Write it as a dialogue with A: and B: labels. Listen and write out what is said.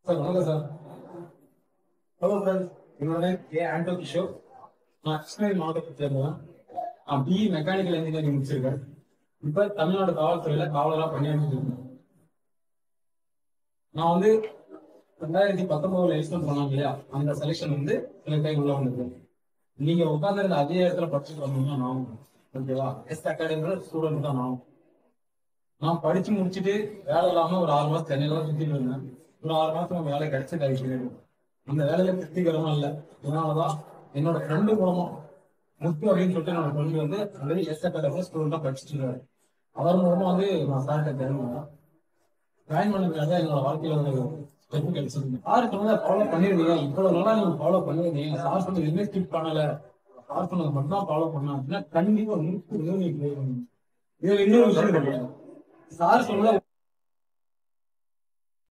A: Sir வணக்கம் sir hello friends என்னோட name A Anto Kishore நான் கிருஷ்ணகிரி மாவட்டத்தை சேர்ந்தவன் நான் பிஇ மெக்கானிக்கல் இன்ஜினியரிங் முடிச்சிருக்கேன் இப்போ தமிழ்நாடு காவல்துறையில் காவலராக பணியாற்றிட்டு இருக்கேன் நான் வந்து ரெண்டாயிரத்தி பத்தொன்பதுல எக்ஸ்பெக்ட் பண்ணாங்க இல்லையா அந்த செலெக்ஷன் வந்து எனக்கு கை உள்ள வந்திருக்கு நீங்க உட்காந்துருந்த அதே இடத்துல படிச்சுட்டு வந்தீங்கன்னா நான் ஓகேவா எஸ் அகாடமியோட ஸ்டூடெண்ட் தான் நான் நான் படிச்சு முடிச்சுட்டு வேலை இல்லாம ஒரு ஆறு மாசம் சென்னையில தான் சுத்திட்டு இருந்தேன் ஒரு ஆறு மாசம் எனக்கு வேலை கிடைச்ச கிடைக்கிறது அந்த வேலையில திருப்திகரமா இல்லை இதனாலதான் என்னோட ஃப்ரெண்டு மூலமா முத்து அப்படின்னு சொல்லிட்டு என்னோட ஃப்ரெண்டு வந்து அதே எஸ் அகாடமில ஸ்டூடெண்டா படிச்சுட்டு இருக்காரு அவர் மூலமா வந்து நான் சார்ட்ட ஜாயின் பண்ணேன் ஜாயின் பண்ணதுக்காக என்னோட வாழ்க்கையில ஒரு ஸ்டெப் கிடைச்சிருக்கு சார் சொன்னதை ஃபாலோ பண்ணிருந்தீங்க இவ்வளவு நாளா நீங்க ஃபாலோ பண்ணிருந்தீங்க சார் சொன்னது எதுவுமே ஸ்கிப் பண்ணல சார் சொன்னது மட்டும் தான் ஃபாலோ பண்ணா அப்படின்னா கண்டிப்பா நூற்று நூறு நீங்க play பண்ணுங்க. இதுல இன்னொரு விஷயம் இருக்கு சார் சொன்னதை